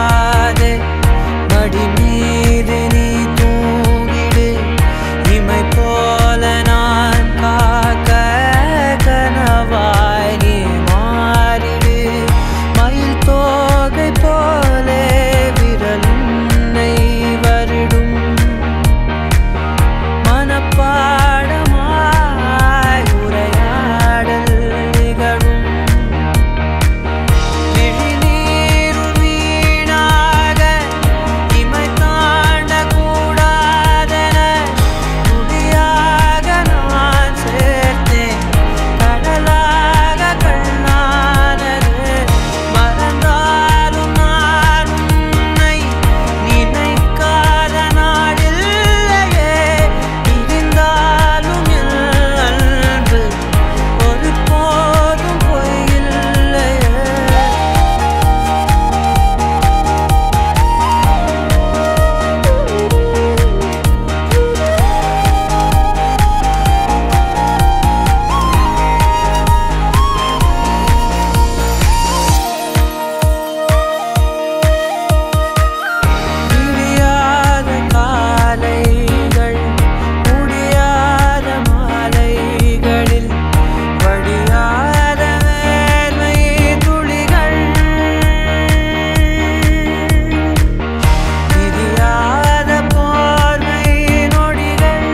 தூங்காதே மடி மீது நீ தூங்கிடு இமை போல நான் காக்க கனவாய் நீ மாறிடு மயில் தோகை போலே விரல் உன்னை வருடும் மனப்பாடமாய் உரையாடல் நிகழும் விழிநீர் வீணாக இமை தாண்டக் கூடாதென துடியாக நான் சேர்த்தேன் கடலாக கண்ணானது மறந்தாலும் நான் உன்னை நினைக்காத நாடில்லையே பிரிந்தாலும் என் அன்பு ஒரு போதும் பொய்யில்லையே விடியாத காலைகள் முடியாத மாலைகளில் வடியாத வேர்வை துளிகள் விரியாத போர்வை நொடிகள்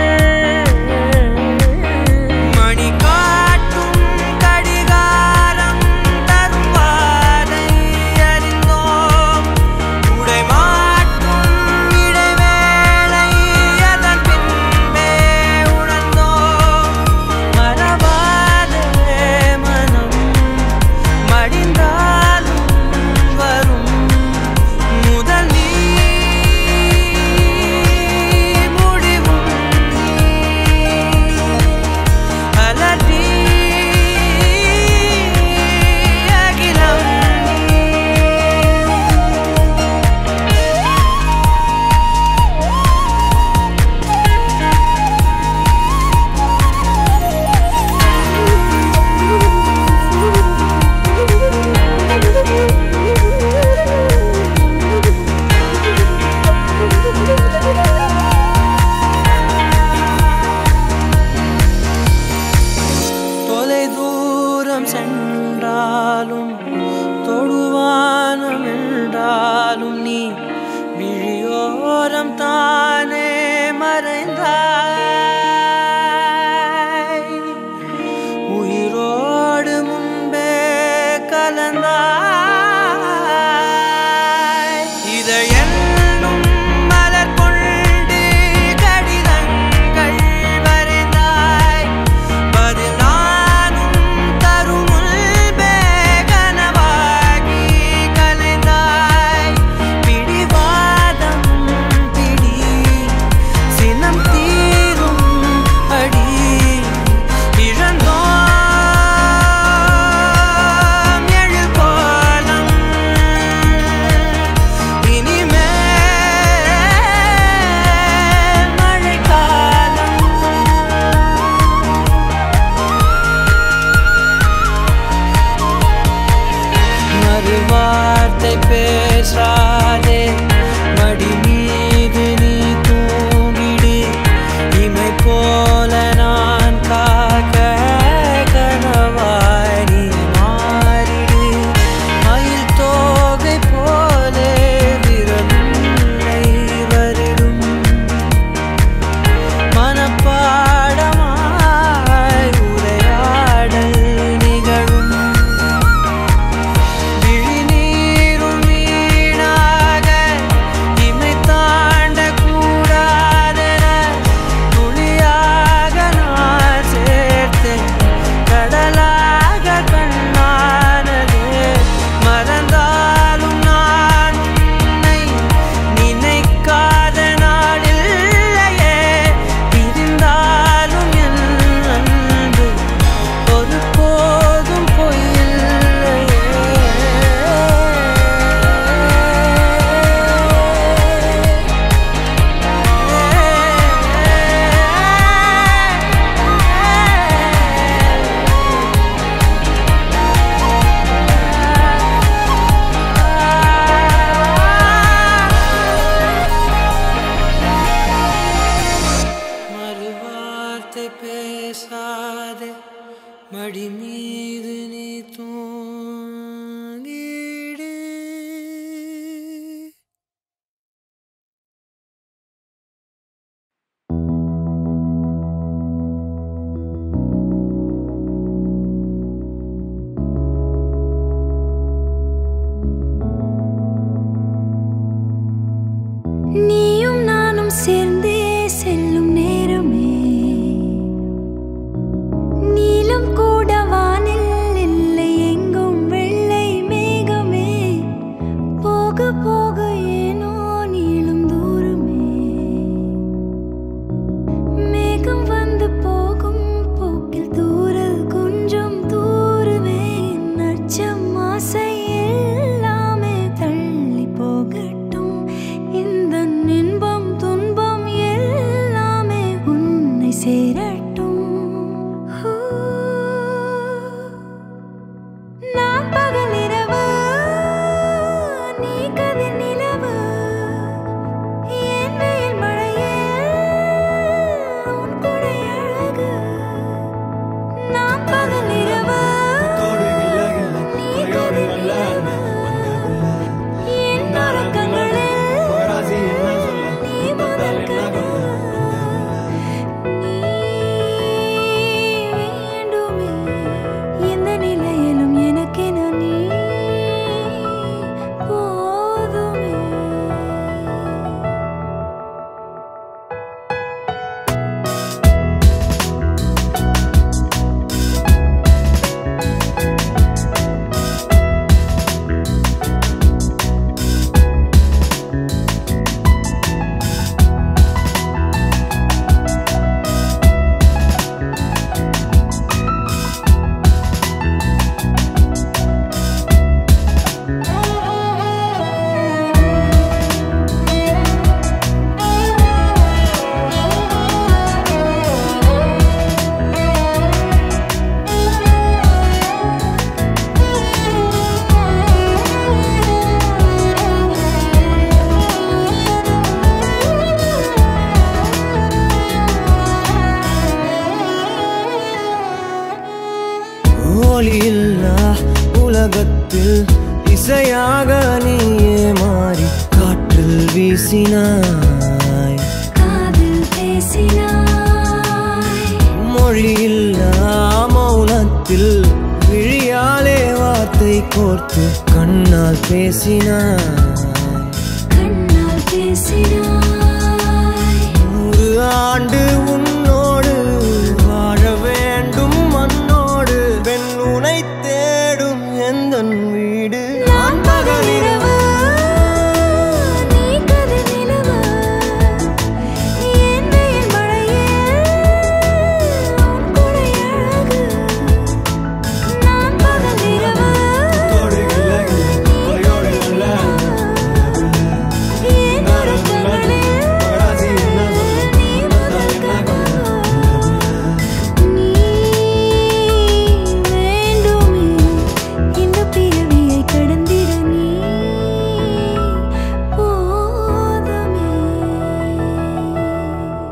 மணி காட்டும் கடிகாரம் தரும் வாதை அறிந்தோம் உடை மாற்றும் இடைவேளை அதன் பின்பே உணர்ந்தோம் மறவாதே மனம் மடிந்தாலும் வரும் முதல் நீ முடிவும் நீ அலறி அகிலம் நீ தொலை தூரம் சென்றாலும் தொடுவானம் என்றாலும் நீ விழியோரம் தானே மறைந்தாய் உயிரோடு முன்பே கலந்தாய் இதை என்னும் மலர் கொண்டு கடிதங்கள் வரைந்தாய் பதில் நானும் தரும் முன்பே கனவாகி கலைந்தாய் பிடிவாதம் பிடி சினம் தீரும் அடி இழந்தோம் எழில் கோலம் இனிமே நீயும் நானும் சேர்ந்தே செல்லும் நேரமே நீலம் கூட வானில் இல்லை எங்கும் வெள்ளை மேகமே போக போக ஏனோ நீளும் தூரமே மேகம் வந்து போகும் போக்கில் தூரல் கொஞ்சம் தூருமே நச்சம் ஆசை எல்லாமே தள்ளி போகட்டும் இந்த இன்பம் துன்பம் எல்லாமே உன்னை சேரட்டும் ஹூ. நான் பகல் இரவு நீ கதிர் நிலவு என் வெயில் மழையே உன் கொடை அழகு நான் பகல் இரவு நீ கதிர் நிலவு என் உறக்கங்களில் நீ முதல் கனவு நீ வேண்டுமே எந்த நிலையிலும் எனக்கென நீ போதுமே ஒளியில்லா உலகத்தில் இசையாக நீயே மாறி காற்றில் வீசினாய் காதில் பேசினாய் மொழியில்லா மௌனத்தில் விழியாலே வார்த்தை கோர்த்து கண்ணால் பேசினாய் கண்ணால் பேசினாய் நூறு ஆண்டு உன்னோடு வாழ வேண்டும் மண்ணோடு பெண் உனை தேடும் எந்த வீடு நான் பகல் இரவு நீ கதிர் நிலவு என் வெயில் மழையே உன் கொடை அழகு நான் பகல் இரவு என் உறக்கங்களில் நீ முதல் கனவு நீ வேண்டுமே இந்த பிறவியை கடந்திட நீ போதுமே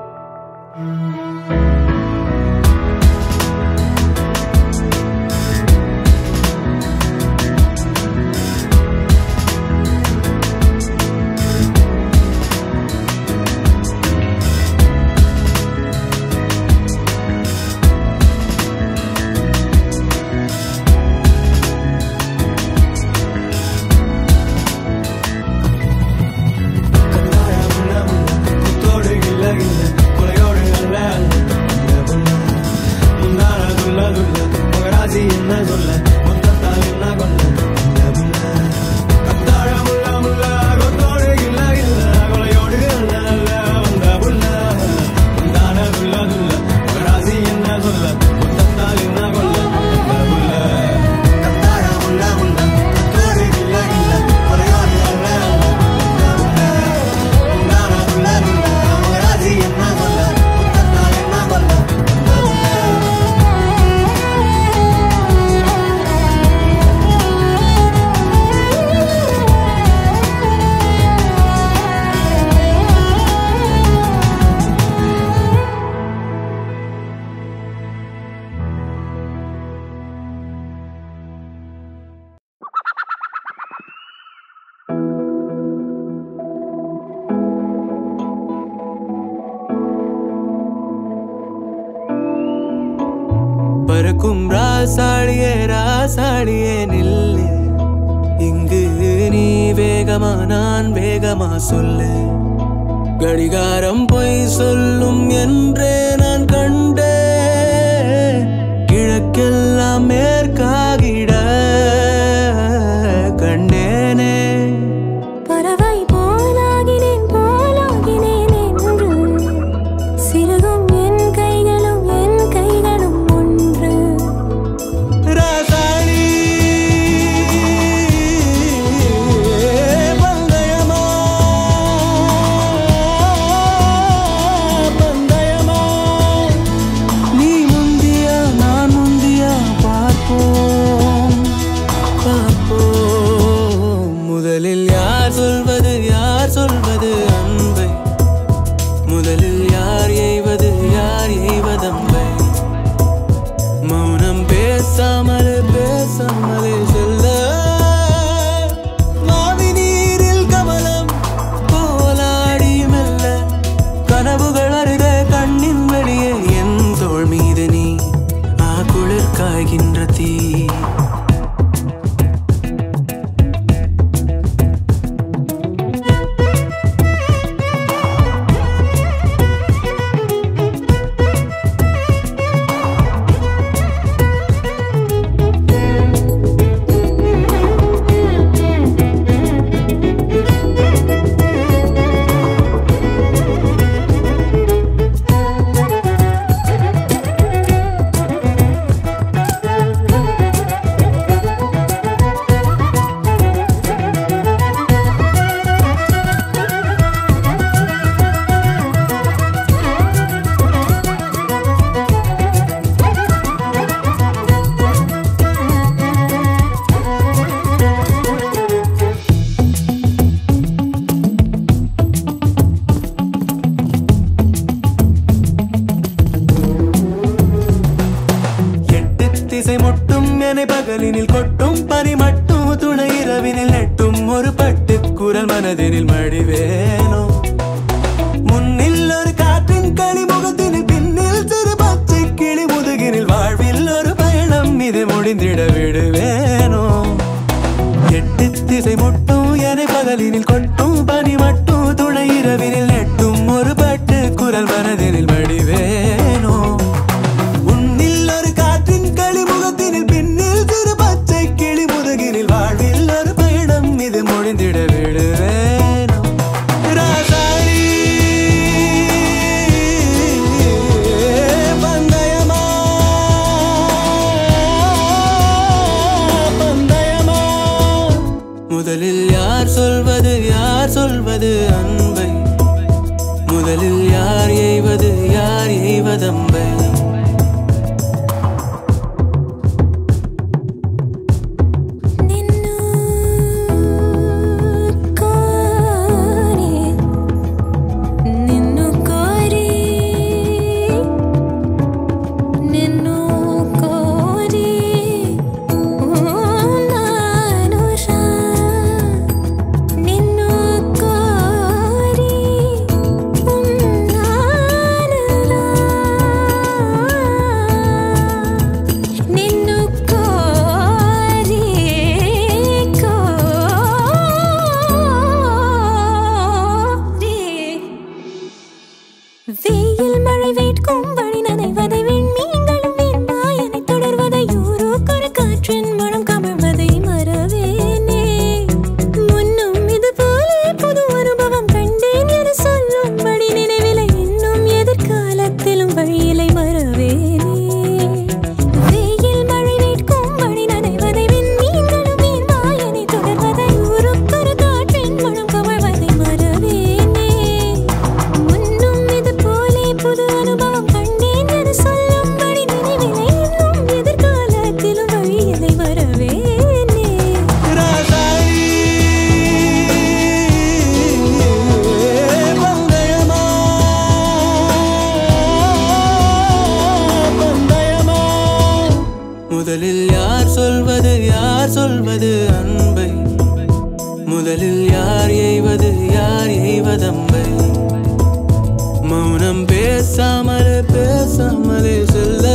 பறக்கும் ராசாடியே ராசாடியே நில்லு இங்கு நீ வேக வேகமா நான் வேகமா சொல்ல கடிகாரம் பொய் சொல்லும் என்றே நான் கண்டே கிழக்கெல்லாம் மேற்காகிட கண்டேனே பறவை போலாகினேன் போலாகினேன் என்று சிறுகும் என் கைகளும் என் கைகளும் ஒன்று ராசாளி பந்தயமா பந்தயமா நீ முந்தியா நான் முந்தியா பார்ப்போம் பார்ப்போம் முதலில் யார் சொல்வது யார் சொல்வது அன்பை முதலில் யார் எய்வது யார் எய்வதம்பை மௌனம் பேசாமலே பேசாமலே செல்ல மாவி நீரில் கமலம் போலாடி மெல்ல கனவுகள் அருகே கண்ணின் வெளியே என் தோள் மீது நீ ஆ குளிர் காய்கின்ற தீ எட்டு திசை முட்டும் என பகலினில் கொட்டும் பனி மட்டும் துணை இரவினில் நெட்டும் ஒரு பட்டு குரல் மனதினில் மடிவேனோ முன்னில் ஒரு காற்றின் களி முகத்தினில் பின்னில் சிறு பச்சை கிளி முதுகினில் வாழ்வில் ஒரு பயணம் இது முடிந்திட விடுவேனோ எட்டு திசை முட்டும் என பகலினில் கொட்டும் பனி மட்டும் துணை இரவினில் நெட்டும் ஒரு பட்டு குரல் மனதினில் மடிவேனோ உன்னில் ஒரு காற்றின் களிமுகத்தினில் பின்னில் சிறு பச்சை கிளி முதுகினில் வாழ்வில் ஒரு பயணம் இது முடிந்திட விடுவேனோ ராசாளி பந்தயமா பந்தயமா முதலில் யார் சொல்வது யார் சொல்வது அன்பை முதலில் யார் எய்வது யார் எய்வதம்பை నిన్ను కోరి నిన్ను కోరి నిన్ను కోరి నానుషా నిన్ను కోరి ఉన్నానులా నిన్ను కోరి కోరి வெயில் மழை வேட்கும் வழி நனைவதை விண்மீன்களும் வெண்மாயனை தொடர்வதை ஊரோக்கொரு காற்றின் மனம் கமழ்வதை மறவேனே முன்னும் இது போலே புது அனுபவம் கண்டேன் என சொல்லும்படி நினைவிலை இன்னும் எதிர்காலத்திலும் வழியிலை மறவேனே வெயில் மழை வேட்கும் வழி நனைவதை விண்மீன்களும் வெண்மாயனை தொடர்வதை ஊரோக்கொரு காற்றின் மனம் கமழ்வதை மறவேனே முன்னும் இது போலே புது அனுபவம் கண்டேன் என சொல்லும்படி நினைவிலை இன்னும் எதிர்காலத்திலும் வழியிலை வரவேனே ராசாளி பந்தயமா பந்தயமா முதலில் யார் சொல்வது யார் சொல்வது அன்பை முதலில் யார் எய்வது யார் எய்வதம்பை மௌனம் பேசாமலே பேசாமலே செல்ல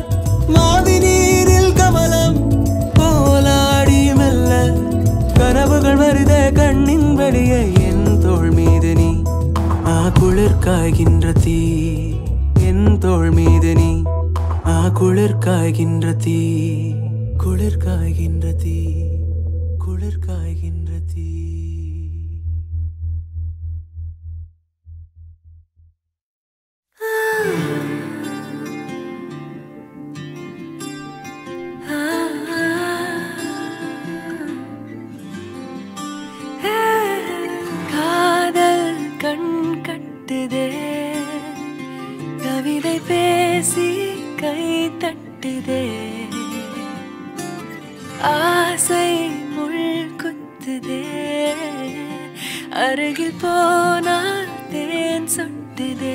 மாவி நீரில் கமலம் போலாடி மெல்ல கனவு கனவுகள் வருதே கண்ணின் வழியே என் தோள் மீது நீ ஆ குளிர் காய்கின்ற தீ என் தோள் மீது நீ ஆ குளிர் காய்கின்ற தீ குளிர் காய்கின்ற தீ குளிர் காய்கின்ற தீ காதல் கண் கட்டுதே கவிதை பேசி கை தட்டுதே ஆசை முள் குத்துதே அருகில் போனால் தேன் சொட்டுதே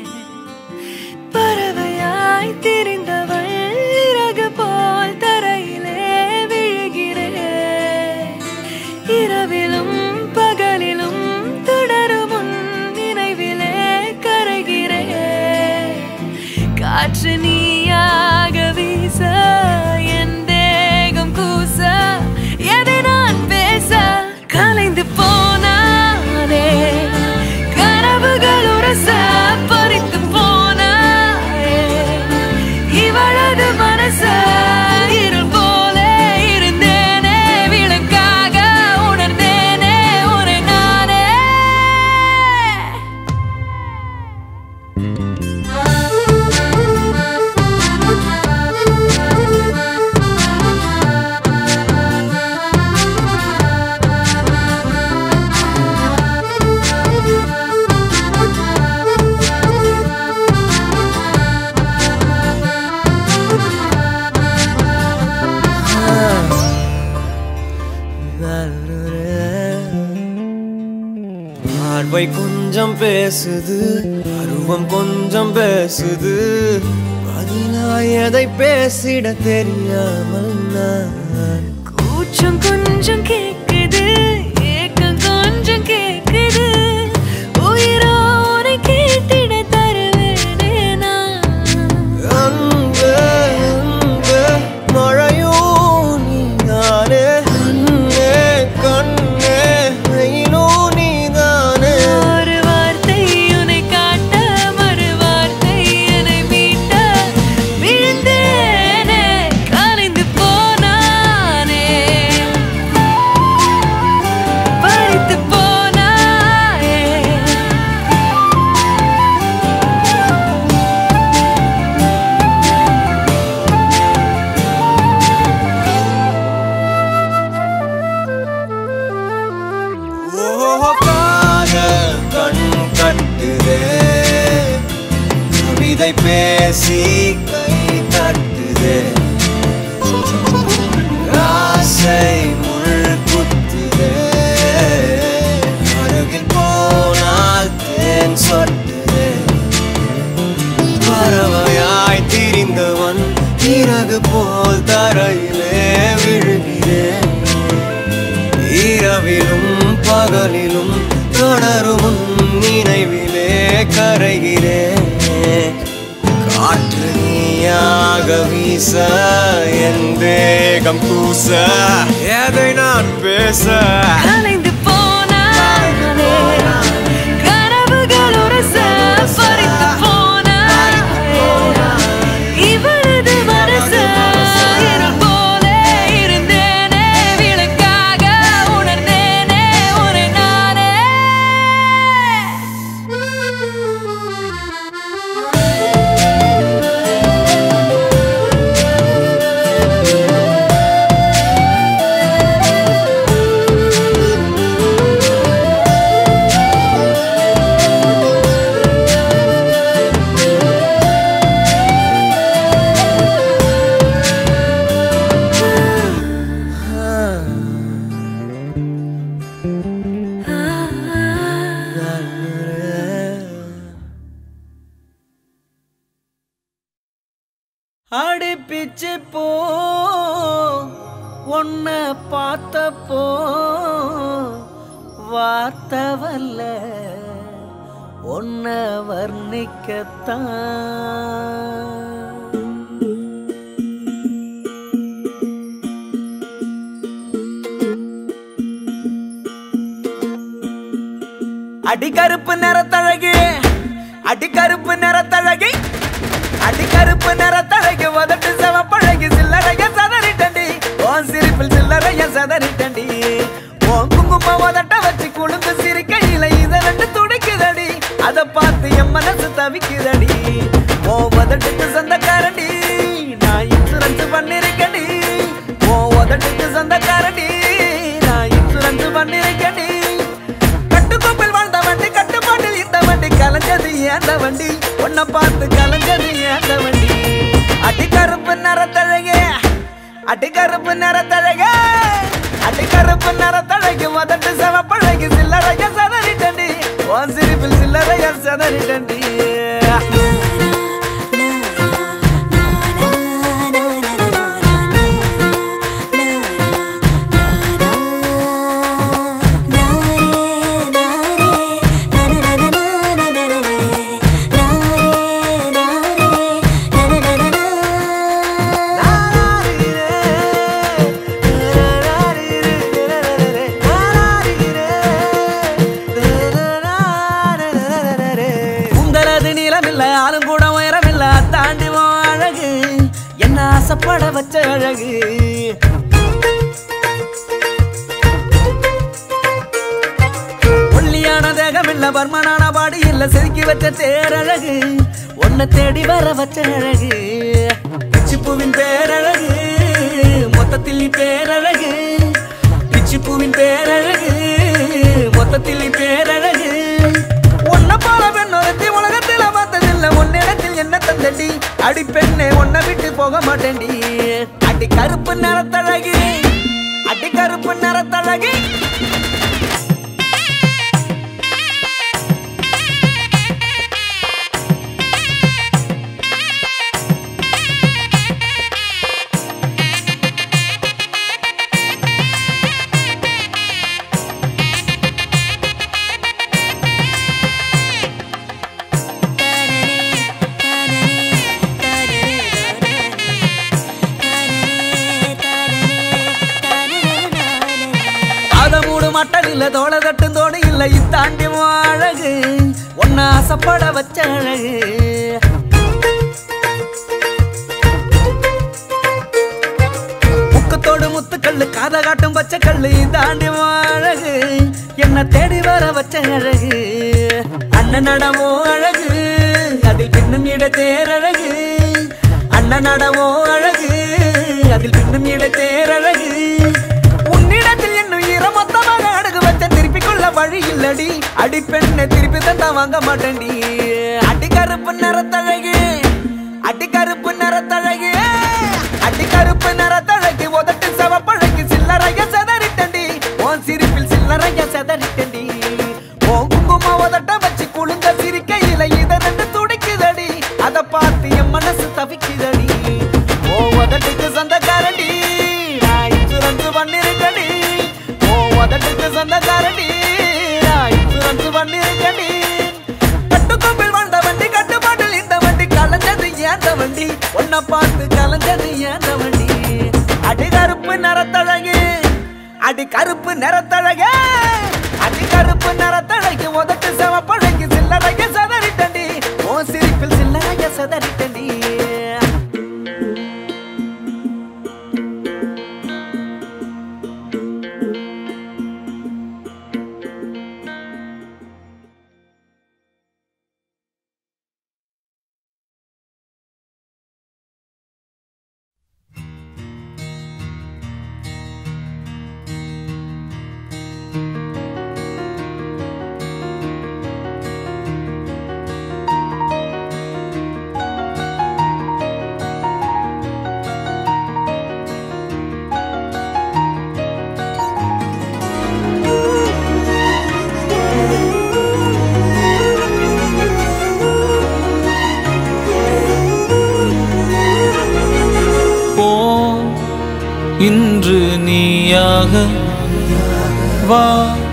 பறவையாய் திரிந்தவள் இறகு போல் தரையிலே விழுகிறேன் இரவிலும் பகலிலும் தொடரும் உன் நினைவிலே கரைகிறேன் காற்று நீயாக வீச என் தேகம் கூச எதை நான் பேச கலைந்து போனானே கனவுகள் உரச பறித்து போனாயே இவளது மனச இருள் போல இருந்தேனே விளக்காக உணர்ந்தேனே உன்னை நானே பார்வை கொஞ்சம் பேசுது அருவம் கொஞ்சம் பேசுது பதிலாய் எதை பேசிட தெரியாமல் நான் கூச்சம் கொஞ்சம் கேக்குது ஏக்கம் கொஞ்சம் கேக்குது உயிரோரை கேட்டிட தருவேனே நான் அன்பே அன்பே மழையோ நீதானே கண்ணே கண்ணே வெயிலோ நீதானே ஒரு வார்த்தை உன்னை காட்ட மறு வார்த்தை என்னை மீட்ட விழுந்தேனே கலைந்து போனானே பறித்து போனாயே ஓ காதல் கண் கட்டுதே கவிதை பேசி கை தட்டுதே ஆசை முள் குத்துதே அருகில் போனால் தேன் சொட்டுதே பறவையாய் திரிந்தவன் இறகு போல் தரையிலே விழுகிறேன் இரவிலும் பகலிலும் தொடரும் உன் நினைவிலே கரைகிறேன் காற்று நீயாக வீச என் தேகம் கூச எதை நான் பேச கலைந்து போனானே கனவுகள் உரச பறித்து போனாயே இவளது மனச இருள் போல இருந்தேனே விளக்காக உணர்ந்தேனே உன்னை நானே அடிப்பிச்சு போ உன்ன பார்த்தப்போ வார்த்தவல்ல உன்ன வர்ணிக்கத்தான் அடிக்கருப்பு நிறத்தழகி அடிக்கருப்பு நிறத்தழகி அடிக்கருப்பு நிறத்தழகி உதட்டு செவப்பழகி சில்லறைய சதறிட்டண்டி உன் சிரிப்பில் சில்லறைய சதறிட்டண்டி உன் குங்கும உதட்ட வச்சு குழுந்து சிரிக்கையில இத ரெண்டு துடிக்குதடி அத பார்த்து என் மனசு தவிக்குதடி உன் உதட்டுக்கு சொந்தக்காரண்டி நான் இன்சூரன்ஸ் பண்ணிருக்கேன்டி உன் உதட்டுக்கு சொந்தக்காரண்டி நான் இன்சூரன்ஸ் பண்ணிருக்கேன்டி கட்டுக்கோப்பில் வாழ்ந்த வண்டி கட்டுப்பாட்டில் இந்த வண்டி கலைஞ்சது ஏந்த வண்டி உன்னை பார்த்து கலைஞ்சது ஏந்த வண்டி அடிக்கருப்பு நிறத்தழகே அடிக்கருப்பு நிறத்தழகே அடிக்கருப்பு நிறத்தழகி முதட்டு செவப்பழகி சில்லறைய சதறிட்டண்டி உன் சிரிப்பில் சில்லறைய சதறிட்டண்டி உங்களது நீளமில்ல ஆளும் கூட உயரமில்ல தாண்டி உன் அழகு என்ன ஆசைப்பட வச்ச அழகு ஒல்லியான தேகம் இல்ல பர்மனான பாடி இல்ல செதுக்கி வச்ச தேரழகு உன்னை தேடி வர வச்ச அழகு பிச்சிப்பூவின் பேரழகு மொத்தத்தில் நீ பேரழகு பிச்சிப்பூவின் பேரழகு மொத்தத்தில் நீ பேரழகு உன்னை போல பெண் ஒருத்தி உலகத்தில் பார்த்ததில்ல உன்னிடத்தில் என்ன தந்தடி அடி பெண்ணே உன்னை விட்டு போக மாட்டேன்டி அடி கருப்பு நிறத்தழகி அடி கருப்பு நிறத்தழகி அத மூடு மட்டன் இல்ல தோள தட்டும் தோடு இல்ல இத்தாண்டி உன் அழகு உன்னை ஆசைப்பட வச்ச அழகு முக்கத்தோடு முத்துக்கல்லு காத காட்டும் பச்சை கல்லு இதாண்டி உன் அழகு என்ன தேடி வர வச்ச அழகு அண்ணன் நடமோ அழகு அதில் பின்னும் இட தேரழகு அண்ணன் நடமோ அழகு அதில் பின்னும் இட தேரழகு உன்னிடத்தில் இன்னும் ஈரமொத்தமாக அடகு வச்ச திருப்பி கொள்ள வழி இல்லடி அடி பெண்ணை திருப்பி தந்தா வாங்க மாட்டேன்டி அடி கருப்பு நிறத்தழகு அடி கருப்பு நிறத்தழகு அடி கருப்பு நிறத்தழகு உதட்டு செவப்பழகு சில்லறைய செதறிட்டண்டி உன் சிரிப்பில் சில்லறைய செதறிட்டண்டி உன் குங்கும உதட்ட வச்சு குழுங்க சிரிக்கையில இத ரெண்டு துடிக்குதடி அத பார்த்து என் மனசு தவிக்குதடி ஓ உதட்டுக்கு சொந்தக்காரண்டி நான் இன்சூரன்ஸ் பண்ணிருக்கடி ஓ உதட்டுக்கு சொந்தக்காரண்டி நான் இன்சூரன்ஸ் பண்ணிருக்கடி கட்டுக்கோப்பில் வாழ்ந்த வண்டி கட்டுப்பாட்டில் இந்த வண்டி கலைஞ்சது ஏந்த வண்டி உன்னை பார்த்து கலைஞ்சது ஏந்த வண்டி அடி கருப்பு நிறத்தழகு அடி கருப்பு நிறத்தழகு அடி கருப்பு நிறத்தழகு உதட்டு செவப்பழகு சில்லறைய சதறிட்டண்டி ஓ சிரிப்பில் சில்லறைய சதறிட்டண்டி போ இன்று நீயாக வா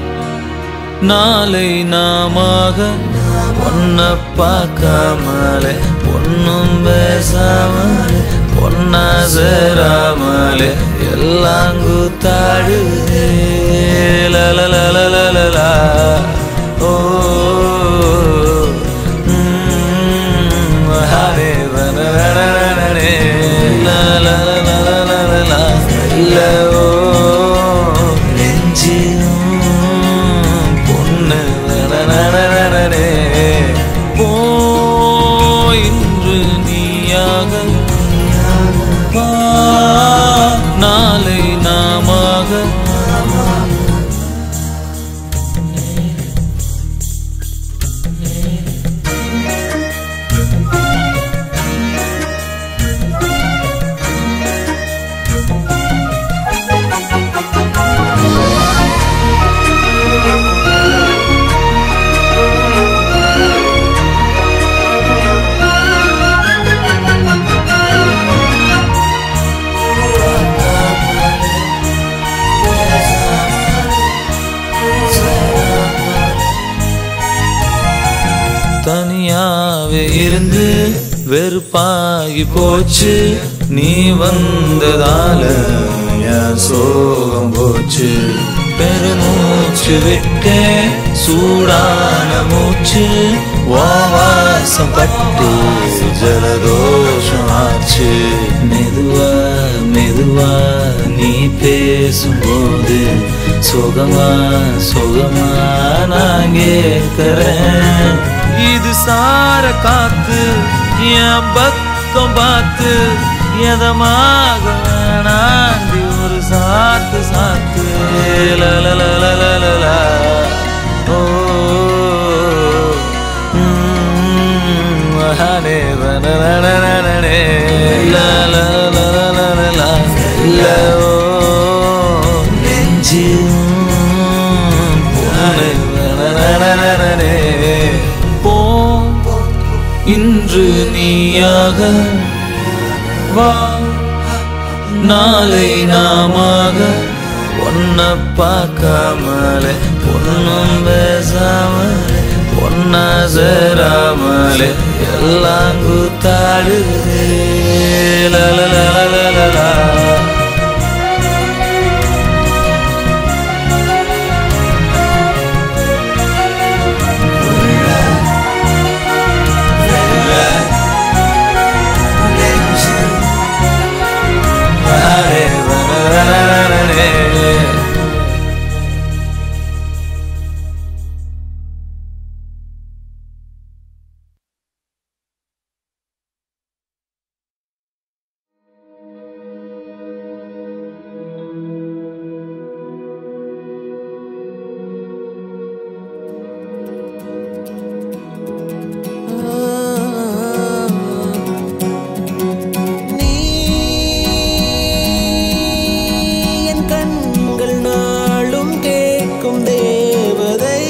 நாளை நாமாக ஒன்ன பார்க்காமலே ஒன்னும் பேசாமலே ஒன்னா சேராமலே எல்லாம் கூத்தாடுதே லலலலலலலா ஓ சும்மாவே இருந்து வெறுப்பாகி போச்சு நீ வந்ததால என் சோகம் போச்சு பெருமூச்சு விட்டே சூடான மூச்சு வாசம் பட்டு ஜலதோஷம் ஆச்சு மெதுவா மெதுவா நீ பேசும்போது சுகமா சுகமா நான் கேட்கிறேன் இது சார காத்து என் பக்கம் பார்த்து எதமாக வேணாண்டி ஒரு சாத்து சாத்து லலலலலலலா. ஓ ம், மகானே வனனனனனனே. லலலலலலலா. ல, ஓ, நெஞ்சு பொண்ணு வனனனனனனே. போ இன்று நீயாக வா நாளை நாமாக ஒன்ன பார்க்காமலே பொண்ணும் பேசாமலே பொன்னா சேராமலே எல்லாம் கூத்தாடுதே லலலலலலலா. அரே வனரனரனே. நீ என் கண்கள் நாளும் கேட்கும் தேவதை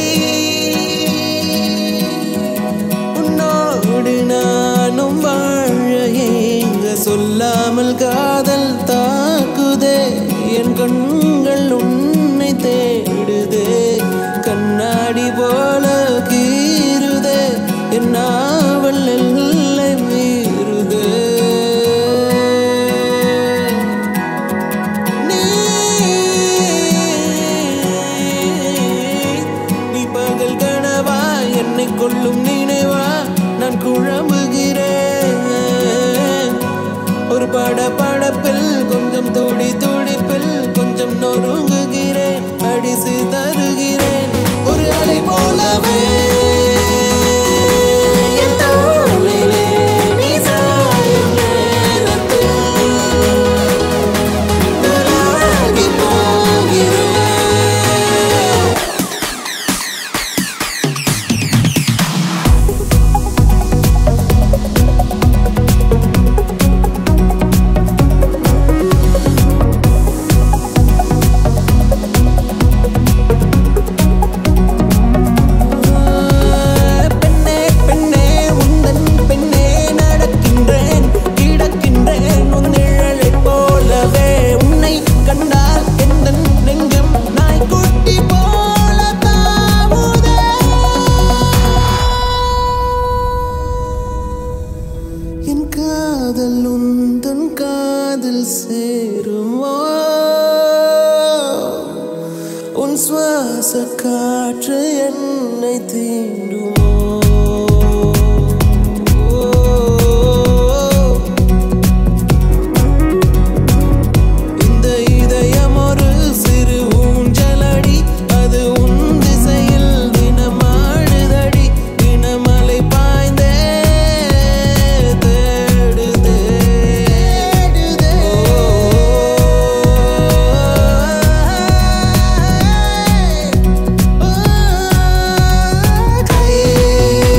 உன்னோடு நானும் வாழ ஏங்க சொல்லாமல் காதல் தாக்குதே என் கண்கள் உன்னை தேடுதே கண்ணாடி போல கீறுதே என் நாவல் எல்லை மீறுதே நீ நீ பகல் கனவா என்னை கொள்ளும் நினைவா நான் குழம்புகிறேன் ஒரு பட படப்பில் கொஞ்சம் துடி துடிப்பில் கொஞ்சம் நொறுங்குகிறேன் அடிசு தருகிறேன் ஒரு அலை போலவே என் தோளிலே நீ சாயும் நேரத்தில் தலாகி போகிறேன் பெண்ணே பெண்ணே உந்தன் பெண்ணே நடக்கின்றேன் கிடக்கின்றேன் உன் நிழலைப் போலவே உன்னை கண்டால் எந்தன் நெஞ்சம் நாய்க்குட்டி போல தாவுதே என் காதல் உந்தன் காதில் சேருமோ உன் சுவாச காற்று என்னை தீண்டுமோ இந்த இதயம் ஒரு சிறு ஊஞ்சலடி அது உன் திசையில் தினமாடுதடி தினமலை பாய்ந்தே தேடுதே தேடுதே கை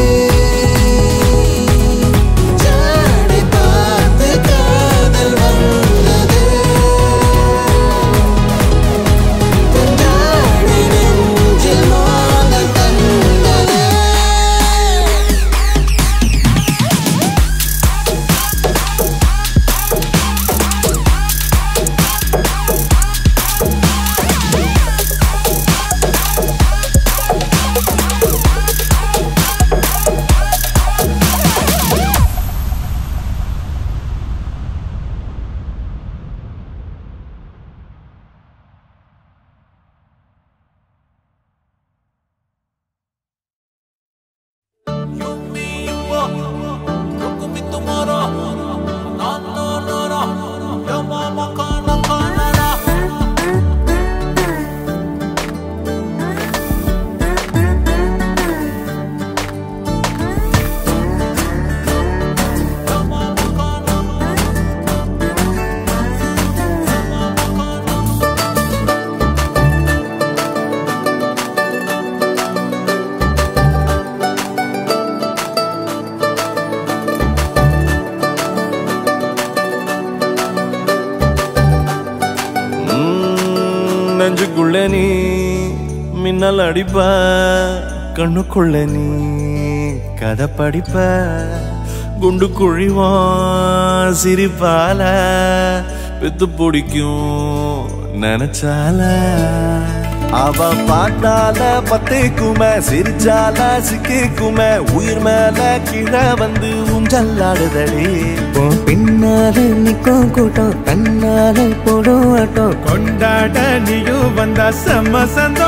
மின்னல் அடிப்ப கண்ணுக்குள்ள நீ கதை படிப்ப குண்டு குழிவான் சிரிப்பால வித்து பிடிக்கும் நினைச்சால அவ பாட்டால பத்திக்குமே சிரிச்சால சிக்கிக்குமே உயிர் மேல கீழே வந்து ஊஞ்சல்லாடுதடி உன் பின்னால நிக்கும் கூட்டம் தன்னால போடும் ஆட்டம் கொண்டாட நீயும் வந்தா செம்ம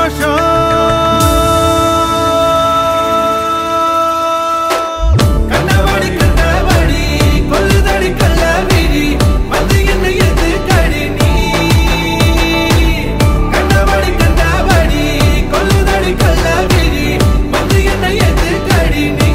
சந்தோஷம் கண்டபடி கண்டபடி கொல்லுதடி கள்ளவிழி வந்து என்ன எது கடி நீ கண்டபடி கண்டபடி கொல்லுதடி கள்ளவிழி வந்து என்ன எது கடி நீ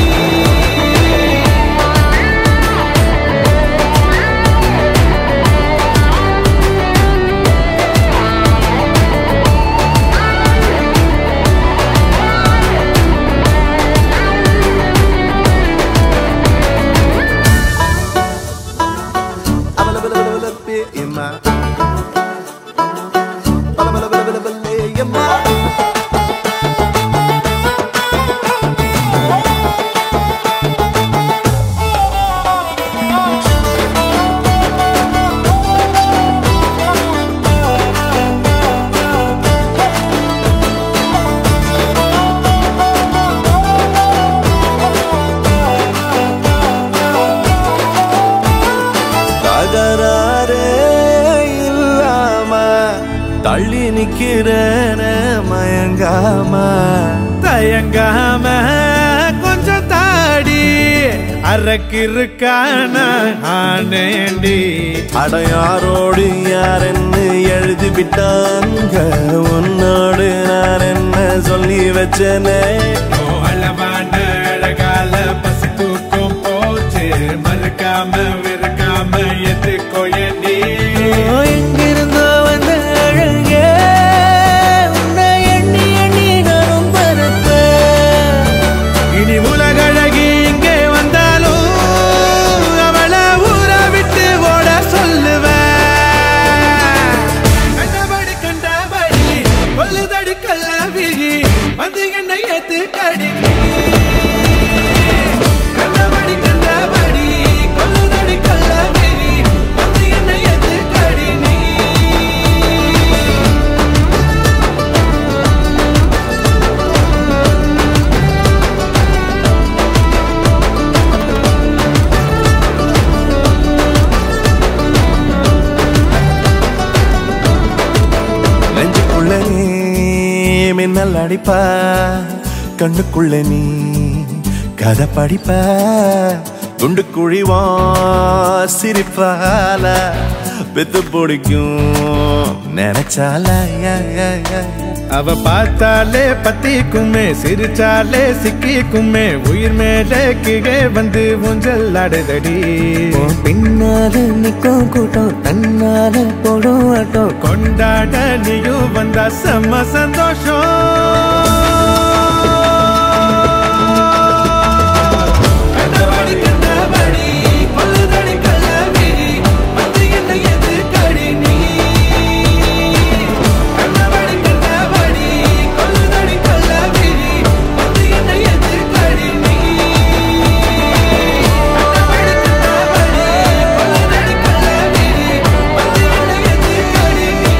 தகராறே இல்லாம தள்ளி நிக்கிறேன மயங்காம தயங்காம கொஞ்சம் தாடி அரக்கிருக்கான ஆனேண்டி அடையாரோடு யாரென்னு எழுதி விட்டாங்க உன்னோடு நான் என்ன சொல்லி வச்சனே அளவான அழகால பசி தூக்கம் போச்சு மறுக்காம வெறுக்காம எதுக்கோ எண்ணி எங்கிருந்தோ வந்த அழகே உன்னை எண்ணி எண்ணி நானும் பரப்பேன் இனி உலகழகி இங்கே வந்தாலும் அவளை ஊற விட்டு ஓட சொல்லுவேன் கண்டபடி கண்டபடி கொல்லுதடி கள்ளவிழி வந்து என்னை ஏத்து கடி கண்டபடி கண்டபடி கொல்லுதடி கள்ளவிழி வந்து என்னை ஏத்து கடி நீ நெஞ்சுக்குள்ள நீ மின்னல் அடிப்ப கண்ணுக்குள்ள நீ கதை படிப்ப குண்டு குழிவா சிரிப்பால பெத்து பிடிக்கும் நினைச்சால யா, யா, யா, யா. அவ பார்த்தாலே பத்திக்குமே சிரிச்சாலே சிக்கிக்குமே உயிர் மேலே கீழே வந்து ஊஞ்சல் ஆடுதடி உன் பின்னால நிக்கும் கூட்டம் தன்னால போடும் ஆட்டம் கொண்டாட நீயும் வந்தா செம்ம சந்தோஷம் கண்டபடி கண்டபடி கொல்லுதடி கள்ளவிழி வந்து என்ன எது கடி நீ கண்டபடி கண்டபடி கொல்லுதடி கள்ளவிழி வந்து என்ன எது கடி நீ கண்டபடி கண்டபடி கொல்லுதடி கள்ளவிழி வந்து என்ன எது கடி நீ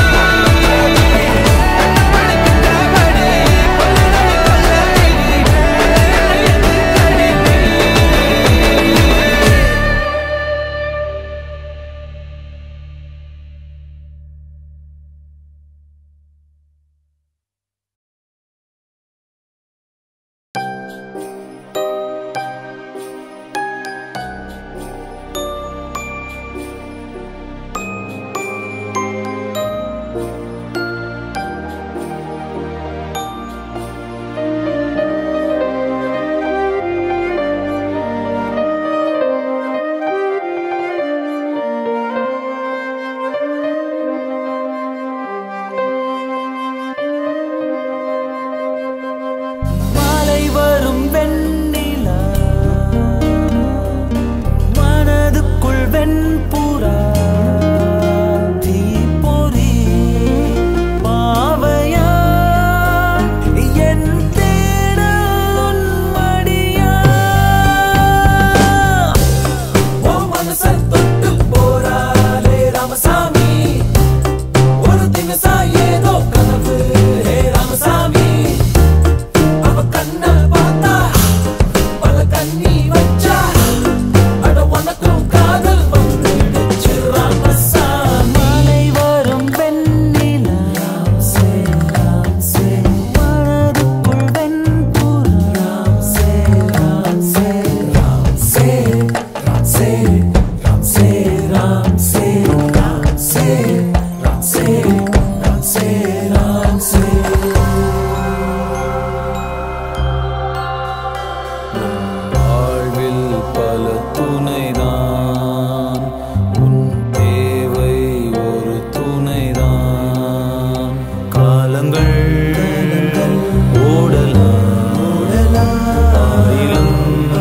மாலை வரும் வெண்ணிலா மனதுக்குள் வெண்புறா தீப்பொறி பாவையா என் தேடல் உன் மடியா ஓ மனச தொட்டு போறாளே ராமசாமி ஒரு தினசா ஏதோ கனவு ஹே ராமசாமி அவ கண்ண பார்த்தா பல கண்ணி வச்சா அட உனக்கும் காதல் வந்துடுச்சு ராமசாமி மாலை வரும் வெண்ணிலா மனதுக்குள் வெண்புறா வாழ்வில் பல துணைதான் உன் தேவை ஒரு துணைதான் காலங்கள் ஓடலாம் ஆயிரம்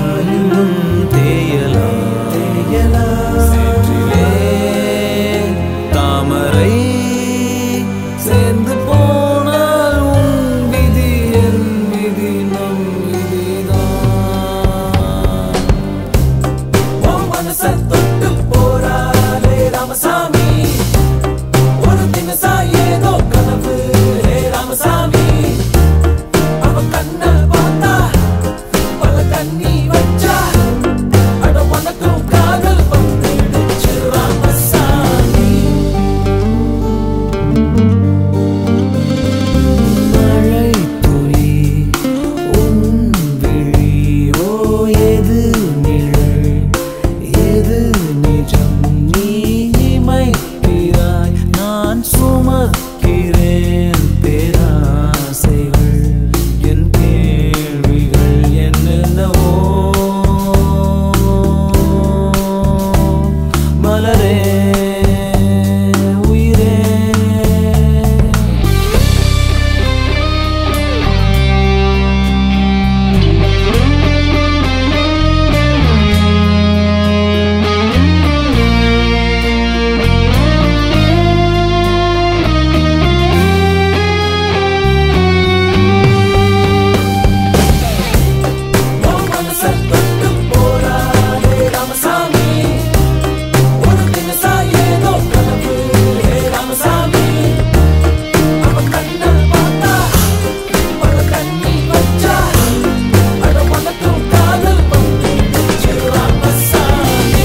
தேயலாம் சேற்றிலே தாமரை சேர்ந்து போனால் உன் விதி என் விதி நம் விதிதான் ஓ மனச தொட்டு போறாளே ராமசாமி ஒரு தினசா ஏதோ கனவு ஹே ராமசாமி அவ கண்ண பார்த்தா பல கண்ணி வச்சா அட உனக்கும் காதல் வந்துடுச்சு ராமசாமி மழை துளி உன் விழியோ எது நிழல் எது நிஜம் நீ இமைக்கிறாய் நான் சுமக்கிறேன் பேராசைகள் என் கேள்விகள் என்னென்னவோ மலரே உயிரே ஓ மனச தொட்டு போறாளே ராமசாமி ஒரு தினசா ஏதோ கனவு ஹே ராமசாமி அவ கண்ண பார்த்தா பல கண்ணி வச்சா அட உனக்கும் காதல் வந்துடுச்சு ராமசாமி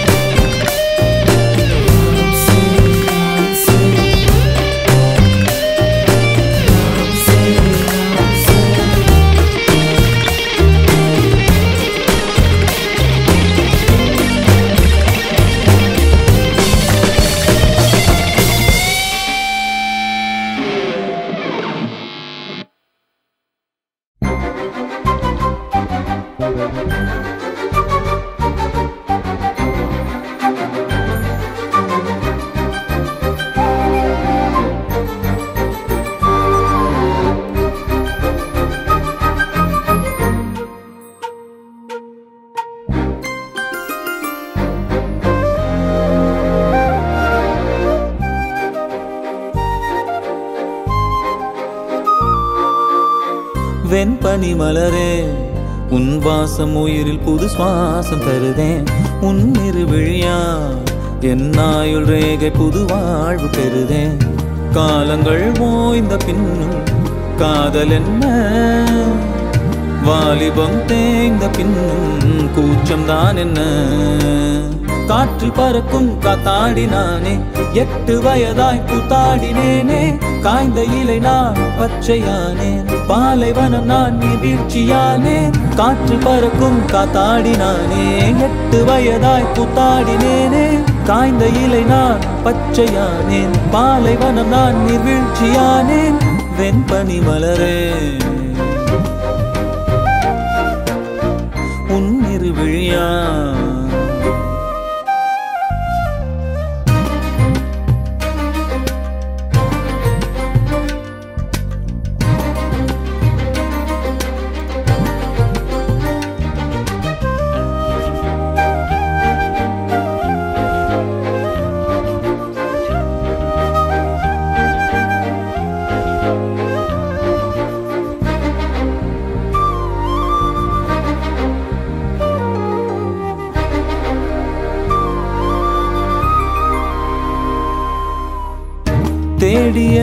வெண்பனி மலரே உன் வாசம் உயிரில் புது சுவாசம் தருதேன் உன் இருவிழியா என் ஆயுள் ரேகை புது வாழ்வு பெறுதேன் காலங்கள் ஓய்ந்த பின்னும் காதல் என்ன வாலிபம் தேய்ந்த பின்னும் கூச்சம் தான் என்ன காற்றில் பறக்கும் காத்தாடினானே எட்டு வயதாய் கூத்தாடினேனே காய்ந்த இலை நான் பச்சையானேன் பாலைவனம் நான் நீ வீழ்ச்சியானேன் காற்றில் பறக்கும் காத்தாடினானே எட்டு வயதாய் கூத்தாடினேனே காய்ந்த இலை நான் பச்சையானேன் பாலைவனம் நான் நீர் வீழ்ச்சியானேன் வெண்பனி மலரே உன் இருவிழியா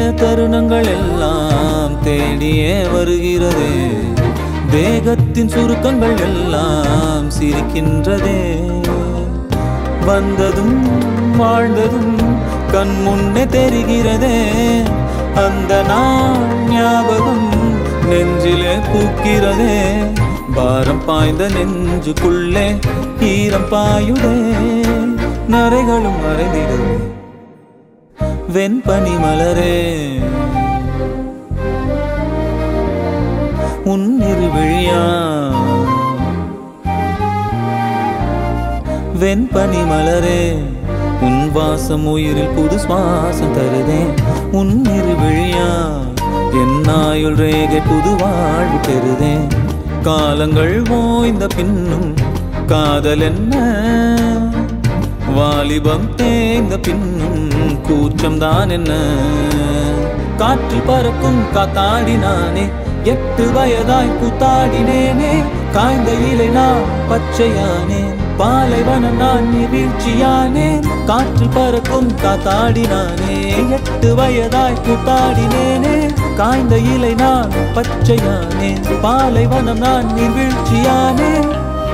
தருணங்கள் எல்லாம் தேடியே வருகிறதே தேகத்தின் சுருக்கங்கள் எல்லாம் சிரிக்கின்றதே வந்ததும் வாழ்ந்ததும் கண் முன்னே தெரிகிறதே அந்த நாள் ஞாபகம் நெஞ்சிலே பூக்கிறதே பாரம் பாய்ந்த நெஞ்சுக்குள்ளே ஈரம் பாயுதே நரைகளும் மறைந்திடுவே வெண்பனி மலரே உன்னிரு விழியா வெண்பனி மலரே உன் வாசம் உயிரில் புது சுவாசம் தருதே உன்னிரு விழியா என் ஆயுள் ரேகை புது வாழ்வு பெறுதே காலங்கள் ஓய்ந்த பின்னும் காதல் என்ன வாலிபம் தேய்ந்த பின்னும் கூச்சம் தான் என்ன காற்று பறக்கும் காத்தாடினானே எட்டு வயதாய் கூத்தாடினேனே காய்ந்த இலை நான் பச்சையானேன் பாலைவனம் நான் நீர்வீழ்ச்சியானேன் காற்று பறக்கும் காத்தாடினானே எட்டு வயதாய் கூத்தாடினேனே காய்ந்த இலை நான் பச்சையானேன் பாலைவனம் நான் நீர்வீழ்ச்சியானேன்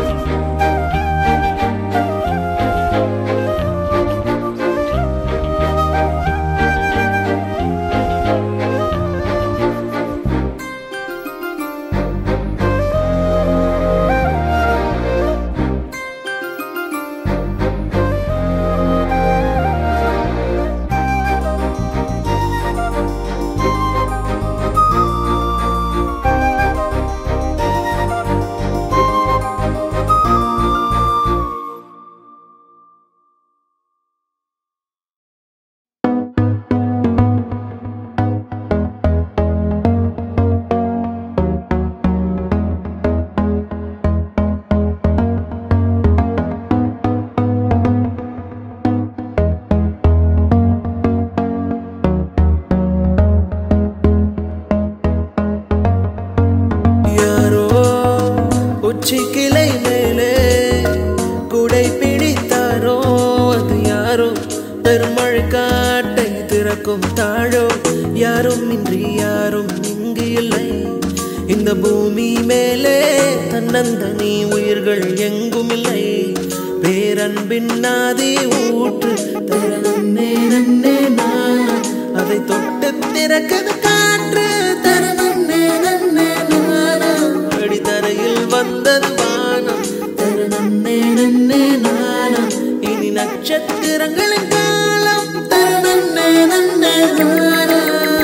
யாரோ உச்சி கிளை மேலே குடை பிடித்தாரோ அது யாரோ பெருமழை காட்டை திறக்கும் தாழோ யாரும் இன்றி யாரும் இங்கு இல்லை இந்த பூமி மேலே தன்னந்தனி உயிர்கள் எங்கும் இல்லை பேரன்பின் நாதி ஊற்று தரணே நன்னே நான் அதை தொட்டு திறக்கது காற்று தரணே நன்னே நானம் அடித்தரையில் வந்தது வானம் தரணே நன்னே நானம் இனி நட்சத்திரங்களின் காலம் தரணே நன்னே நானம்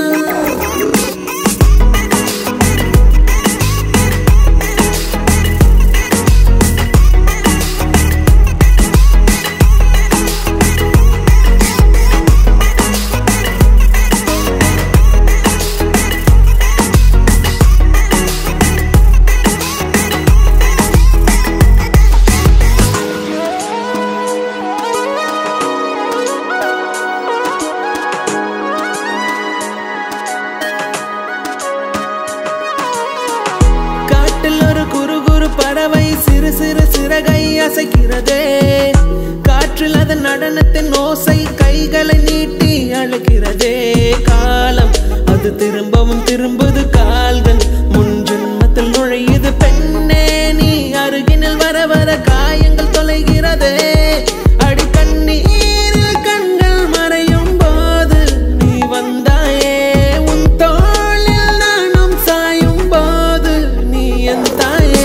காட்டில் ஒரு குறு குறு பறவை சிறு சிறு சிறகை அசைக்கிறதே காற்றில் அதன் நடனத்தின் ஓசை கைகளை நீட்டி அழுகிறதே காலம் அது திரும்பவும் திரும்புது கால்கள் முன் ஜென்மத்தில் நுழையுது பெண்ணே நீ அருகினில் வர வர காயங்கள் தொலைகிறதே அடி கண்ணீரில் கண்கள் மறையும் போது நீ வந்தாயே உன் தோளில் நானும் சாயும் போது நீ என் தாயே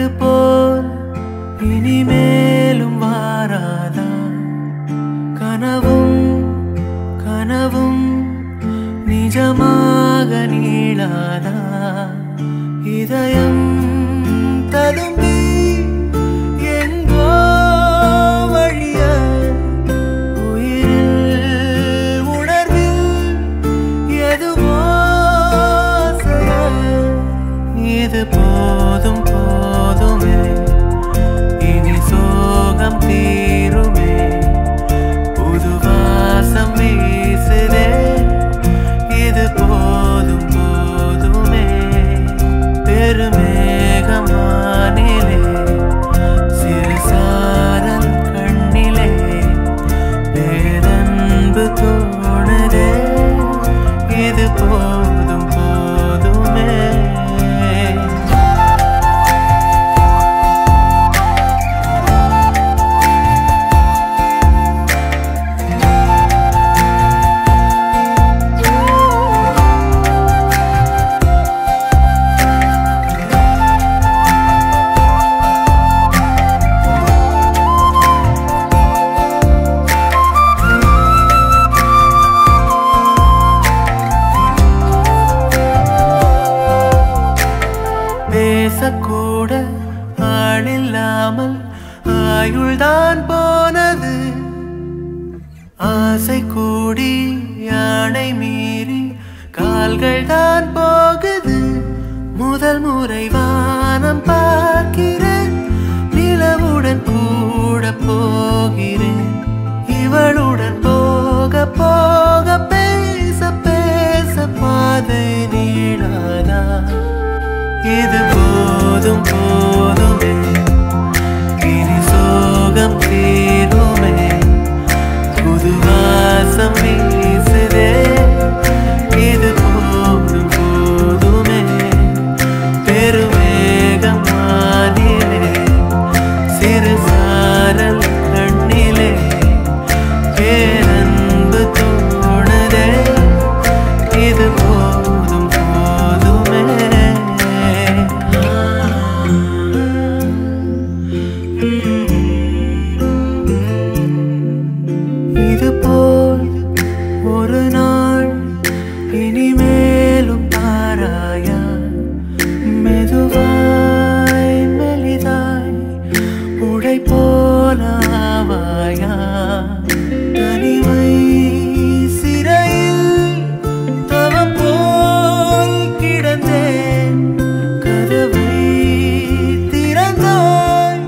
இது போல் இனிமேலும் வாராதா கனவும் கனவும் நிஜமாக நீளாதா இதயம் ததும்பி எங்கோ வழிய உயிரில் உணர்வில் எதுவோ செயல். இது போதும் போதுமே இனி சோகம் தீருமே புது வாசம் வீசுதே இது போதும் போதுமே பெருமேகம் வானிலே சிறு சாரல் கண்ணிலே பேரன்பு தோணுதே இது போதும் போதுமே பேசக்கூட ஆளில்லாமல் ஆயுள்தான் போனது ஆசை கூடி யானை மீறி கால்கள் தான் போகுது முதல் முறை வானம் பார்க்கிறேன் நிலவுடன் கூட போகிறேன் இவளுடன் போக போக பேச பேச பாதை நீளாதா இது போதும் போதுமே இனி சோகம் தீருமே புது வாசம் வீசுதே இது போதும் போதுமே பெருமேகம் வானிலே சிறு சாரல் கண்ணிலே பேரன்பு தோணுதே இது போதும் போதுமே இது போல் ஒரு நாள் இனிமேலும் பாராயா மெதுவாய் மெலிதாய் உடை போலாவாயா தனிமை சிறையில் தவம் போல் கிடந்தேன் கதவை திறந்தாய்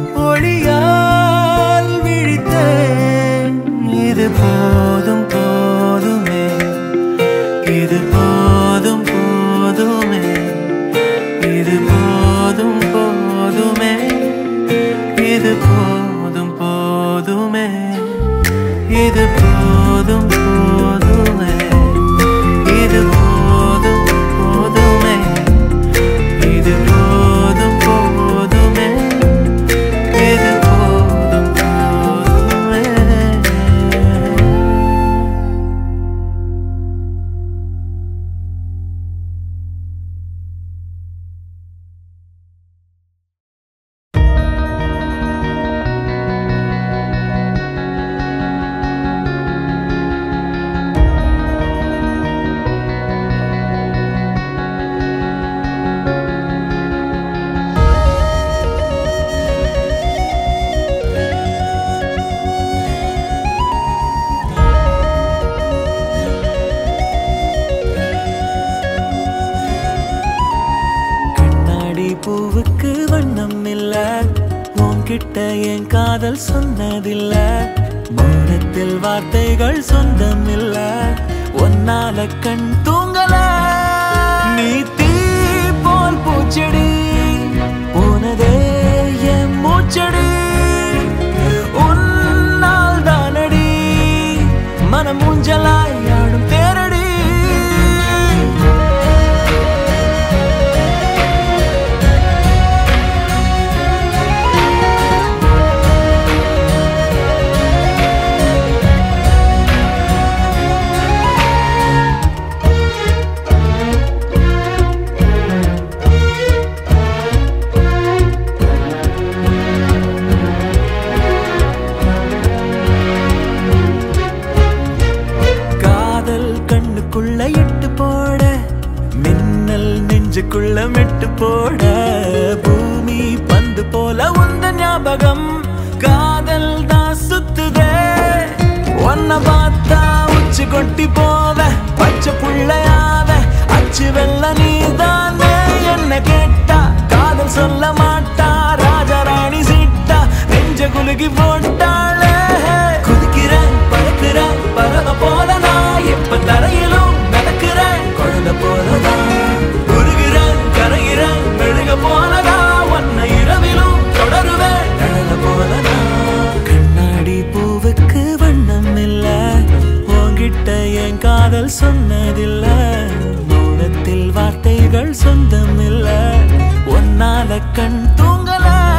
ஒளியால் விழித்தேன் இது போதும் போதுமே இது போதும் போதுமே இது போதும் போதுமே இது போதும் போதுமே இது போதும் போதுமே இது போதும் போதுமே இது போதும் போதுமே இது போதும் போதுமே கண்ணாடி பூவுக்கு வண்ணம் இல்ல உன்கிட்ட என் காதல் சொன்னதில்ல மௌனத்தில் வார்த்தைகள் சொந்தம் இல்ல ஒன்னால கண் தூங்கல நீ தீ போல் பூச்செடி போனதே என் மூச்சடி உன்னால் தானடி மனம் ஊஞ்சலாய் ஆடும் தேரடி கண்ணுக்குள்ள எட்டு போட மின்னல் நெஞ்சுக்குள்ள மெட்டு போட பூமி பந்து போல உந்த ஞாபகம் காதல் தான் சுத்துதே ஒன்ன பார்த்தா உச்சி கொட்டி போவ பச்சை புள்ளையாவ அச்சு வெள்ள நீதானே என்ன கேட்டா காதல் சொல்ல மாட்டா ராஜாராணி சீட்டா நெஞ்ச குலுகி போட்டாளே குதிக்கிறேன் பறக்கிறேன் பறவை போல நான் எப்ப தரையிலும் நடக்கிறேன் குழந்தை போலதான் உருகிறேன் கரைகிறேன் மெழுக போலதா உன்னை இரவிலும் தொடருவேன் நிழல போலதான் கண்ணாடி பூவுக்கு வண்ணம் இல்ல உன்கிட்ட என் காதல் சொன்னதில்ல மௌனத்தில் வார்த்தைகள் சொந்தம் இல்ல ஒன்னால கண் தூங்கல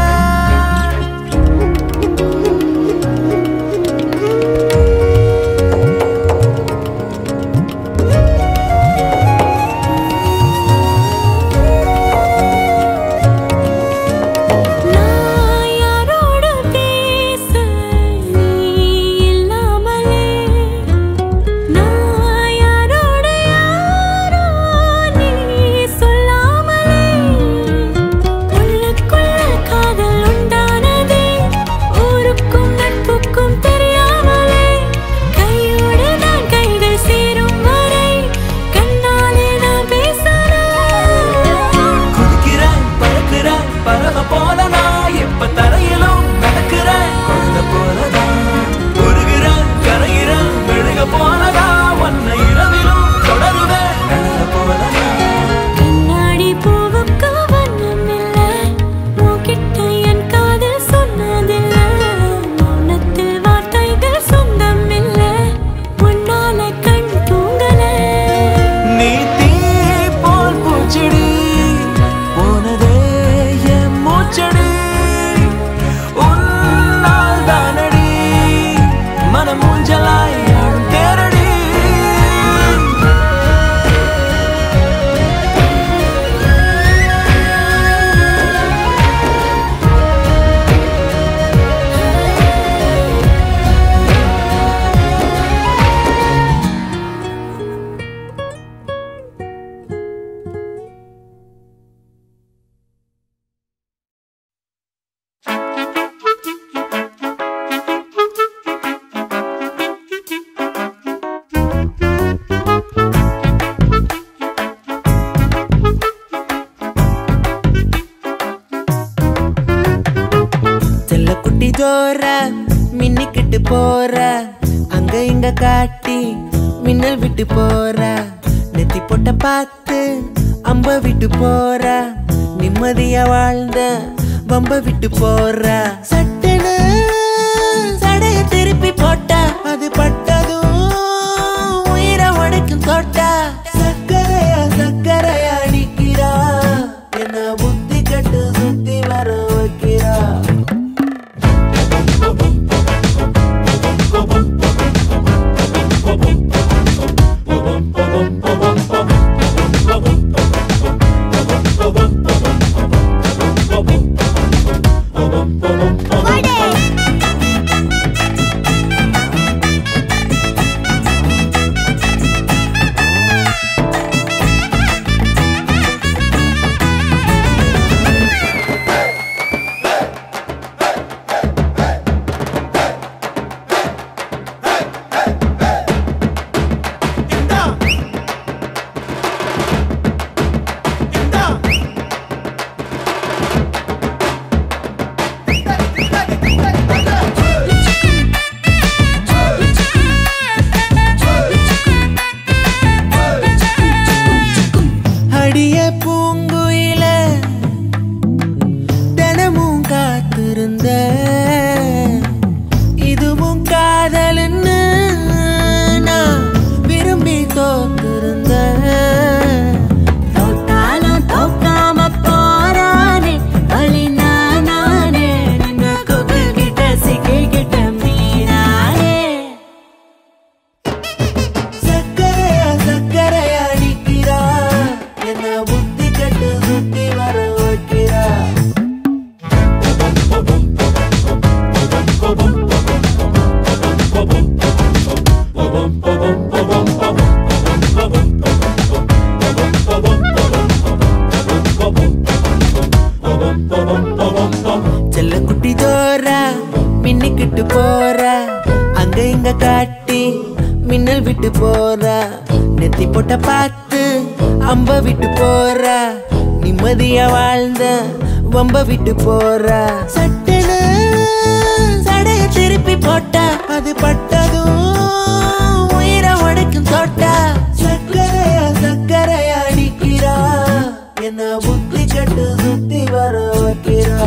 நான் யாரோட பேச நீ இல்லாமலே நான் யாரோட யாரோ நீ சொல்லாமலே உள்ளுக்குள்ள காதல் உண்டானதே ஊருக்கும் நட்புக்கும் தெரியாமலே கையோடு நான் கைகள் சேரும் வரை கண்ணாலே நான் பேசலாம் குதிக்கிறேன் பறக்கிறேன் பறவை போல நான் எப்ப தரையிலும் நடக்கிறேன் குழந்தை போலதான் உருகிறேன் கரைகிறேன் மெழுக போலதா உன்னை இரவிலும் தொடருவேன் நிழல போலதான் கண்ணாடி பூவுக்கு வண்ணம் இல்ல உன்கிட்ட என் காதல் சொன்னதில்ல மௌனத்தில் வார்த்தைகள் சொந்தம் இல்ல உன்னால கண் தூங்கல நீ தீ போல் பூச்செடி போனதே என் மூச்சடி உன்னால் தானடி மனமூஞ்சலாய் ஆடும் தேரடி செல்ல குட்டி ஜோர மின்னிக்கிட்டு போற அங்க இங்க காட்டி மின்னல் விட்டு போற நெத்தி பொட்ட பார்த்து அம்ப விட்டு போற நிம்மதியா வாழ்ந்த வம்ப விட்டு போற சட்டுன்னு சடைய திருப்பி போட்ட அது பட்டதும் உயிரை உடைக்கும் தொட்டா சக்கரையா சக்கரையா நிக்கிறா என்ன புத்தி கட்டு சுத்தி வர வைக்கிறா Why போறா நெத்தி போட்ட பார்த்து அம்ப விட்டு போறா நிம்மதியா வாழ்ந்த வம்ப விட்டு போறா சட்டுன்னு சடைய திருப்பி போட்டா அது பட்டதும் உயிரை உடைக்கும் தோட்டா சக்கரையா சக்கரையா அடிக்கிறா என்ன புத்தி கட்டு சுத்தி வர வைக்கிறா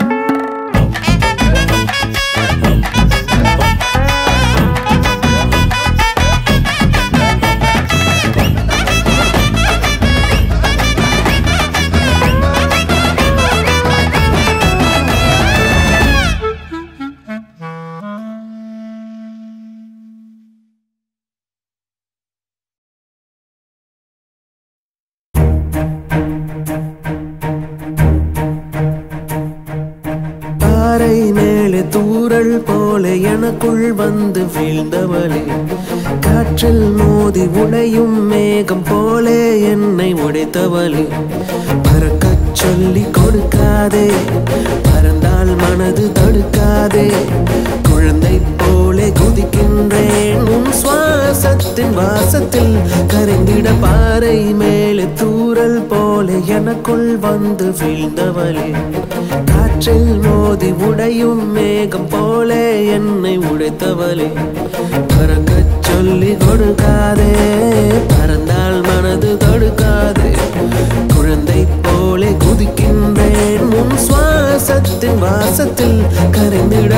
பாறை மேலே தூறல் போல எனக்குள் வந்து வீழ்ந்தவளே காற்றில் மோதி உடையும் மேகம் போலே என்னை உடைத்தவளே பறக்கச் சொல்லி கொடுக்காதே பறந்தால் மனது தடுக்காதே குழந்தை போலே குதிக்கின்றேன் உன் சுவாசத்தின் வாசத்தில் கரைந்திட பாறை மேலே தூறல் போல எனக்குள் வந்து வீழ்ந்தவளே காற்றில் மோதி உடையும் மேகம் போல என்னை உடைத்தவளே பறக்கச் சொல்லி கொடுக்காதே பறந்தால் மனது தடுக்காதே குழந்தை போலே குதிக்கின்றேன் உன் சுவாசத்தின் வாசத்தில் கரைந்திட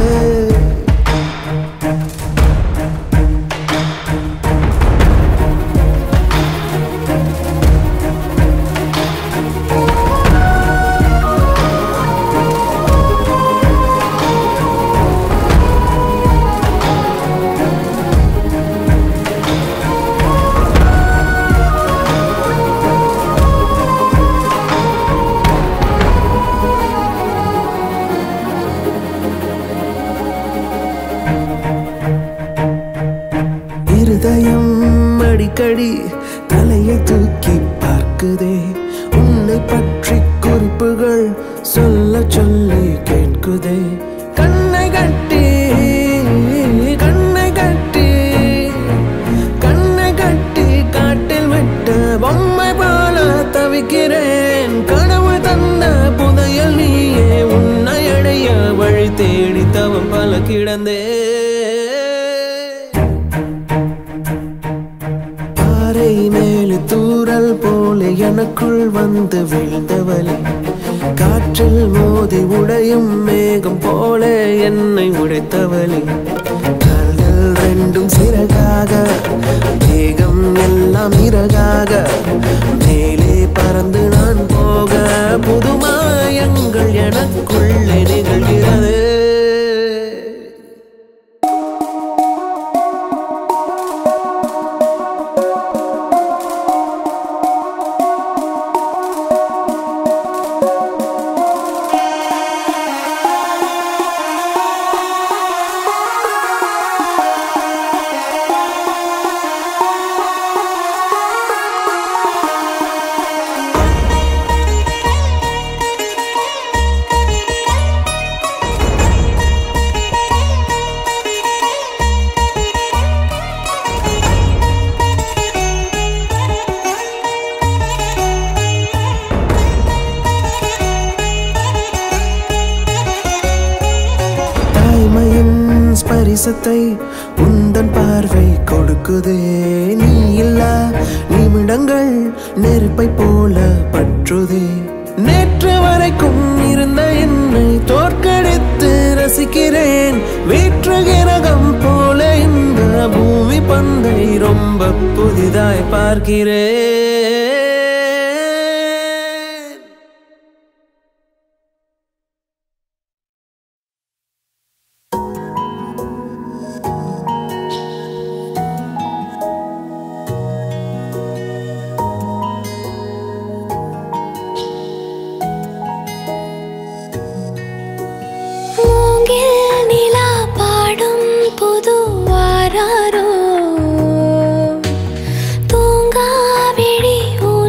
இருதயம் அடிக்கடி தலையை தூக்கி பார்க்குதே உன்னை பற்றி குறிப்புகள் சொல்ல சொல்லி கேட்குதே கண்ணை கட்டி கண்ணை கட்டி கண்ணை கட்டி காட்டில் விட்ட பொம்மை போல தவிக்கிறேன் கனவு தந்த புதையல் நீயே உன்னை அடைய வழி தேடி தவம் பல கிடந்தே பாறை மேலே தூறல் போல எனக்குள் வந்து விழுந்தவளே காற்றில் மோதி உடையும் மேகம் போல என்னை உடைத்தவளே கால்கள் ரெண்டும் சிறகாக வேகம் எல்லாம் இறகாக மேலே பறந்து நான் போக புதுமாயங்கள் எனக்குள்ளே நிகழ்கிறது தாய்மையின் ஸ்பரிசத்தை உந்தன் பார்வை கொடுக்குதே நீ இல்லா நிமிடங்கள் நெருப்பை போல பற்றுதே நேற்று வரைக்கும் இருந்த என்னை தோற்கடித்து ரசிக்கிறேன் வேற்று கிரகம் போல இந்த பூமி பந்தை ரொம்ப புதிதாய் பார்க்கிறேன் மூங்கில் நிலா பாடும் புது வாராரோ தூங்கா விழி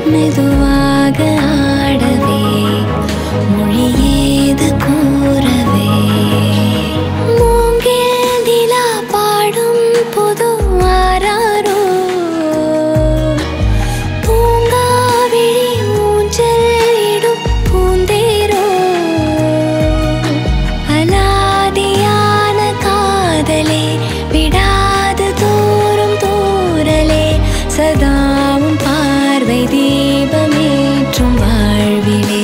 மெதுவாக ஆடவே மொழியேது கூறவே மூங்கில் நிலா பாடும் புது ஆராரோ பூங்காவிழி ஊஞ்சல் இடும் பூந்தேரோ அலாதியான காதலே விடாது தூரும் தூரலே சதாவும் பார்வை தீபமேற்றும் வாழ்விலே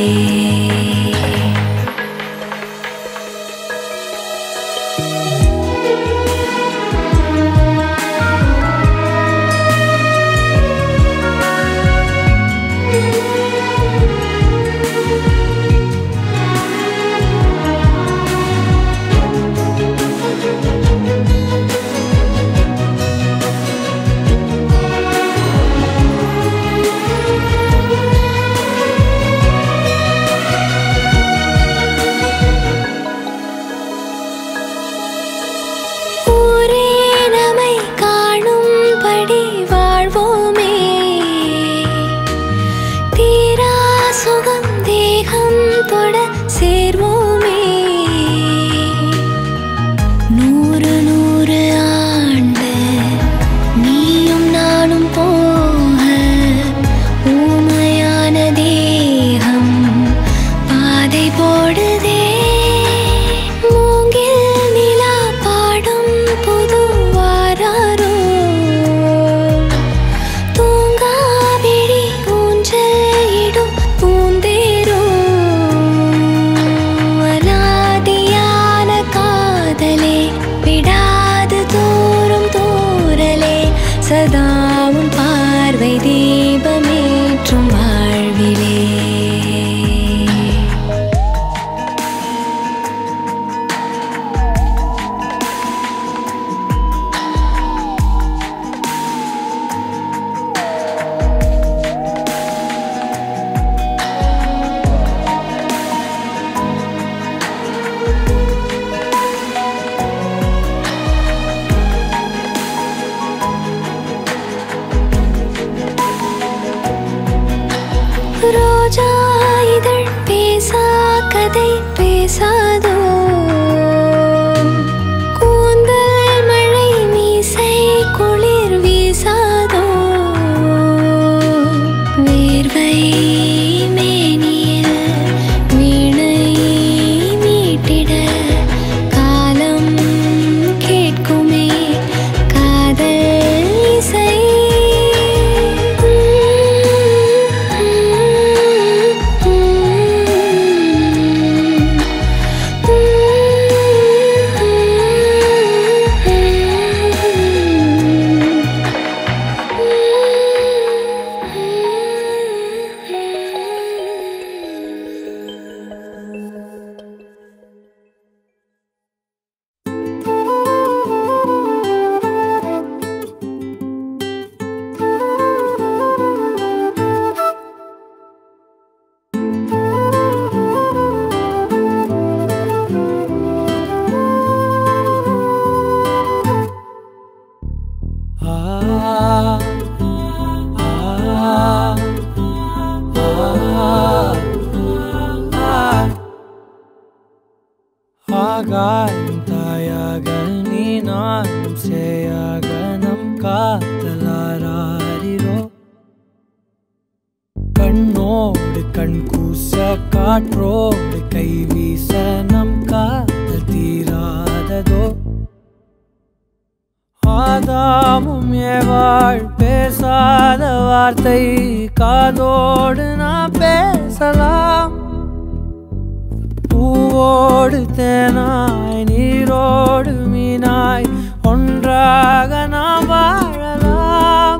ஊரே நம்மை காணும்படி வாழ்வோமே தீரா சுகம் தேகம் தொட சேர்வோமே நூறு நூறு ஆண்டு நீயும் நானும் போக ஊமையான தேகம் பாதை போடுதே மூங்கில் நிலா பாடும் புது வாராரோ தூங்காவிழி ஊஞ்சல் இடும் பூந்தேரோ அலாதியான காதலே விடாது தூரும் தூரலே சதாவும் பார்வை தீபமேற்றும் வாழ்விலே ரோஜா இதழ் பேசா கதை பேசாதோ கூந்தல் மழை மீசை குளிர் வீசாதோ வேர்வை மேனியில் வீணை மீட்டிட காலம் கேட்குமே காதல் இசை ஆகாயம் தாயாக நீ நானும் சேயாக நம் காத்தலாரிரோ கண்ணோடு கண் கூச காற்றோடு கை வீச நம் காதல் தீராததோ ஆதாமும் ஏவாள் பேசாத வார்த்தை காதோடு நான் பேசலாம் பூவோடு தேனாய் நீரோடு மீனாய் ஒன்றாக நாம் வாழலாம்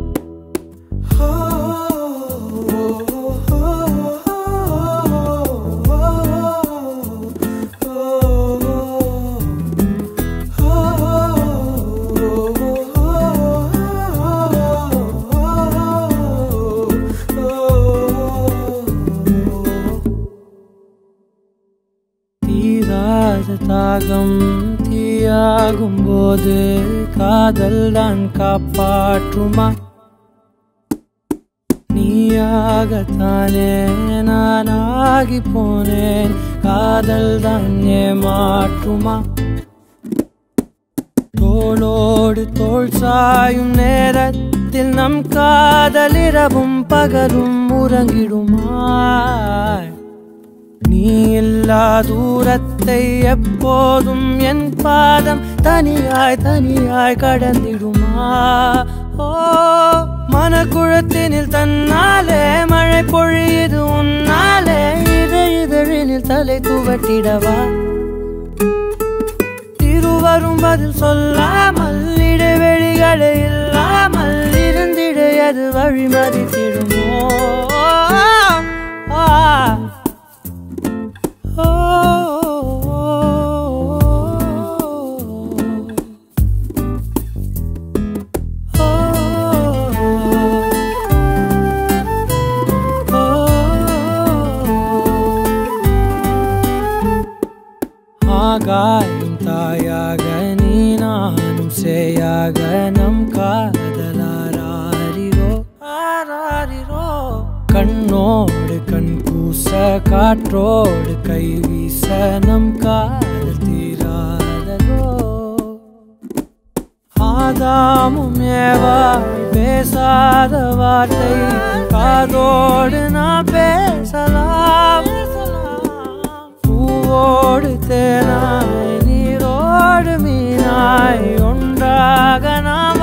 தீராத தாகம் தீயாகும் போது காதல் தான் காப்பாற்றுமா நீ நீயாகத்தானே நானாகி போனேன் காதல் தான் ஏமாற்றுமா தோளோடு தோள் சாயும் நேரத்தில் நம் காதலிரவும் பகலும் உறங்கிடுமாய் நீ இல்லா தூரத்தை எப்போதும் என் பாதம் தனியாய் தனியாய் கடந்திடுமா ஓ மனக்குழத்தினில் தன்னாலே மழை பொழியுது உன்னாலே இதழ் இதழினில் தலை துவட்டிடவா இருவரும் பதில் சொல்லாமல் இடைவெளிகளே இல்லாமல் இருந்திட அது வழிமறித்திடுமோ ஆ, ஓ, ஆகாயும் தாயாக நீ நானும் சேயாக நம் காதலாரிரோ ஆராரிரோ கண்ணோடு கண் கூச காற்றோடு கை வீச நம் காதல் தீராததோ ஆதாமும் ஏவாய் பேசாத வார்த்தை காதோடு நான் பேசலாம் பூவோடு தேனாய் நீரோடு மீனாய் ஒன்றாக நாம்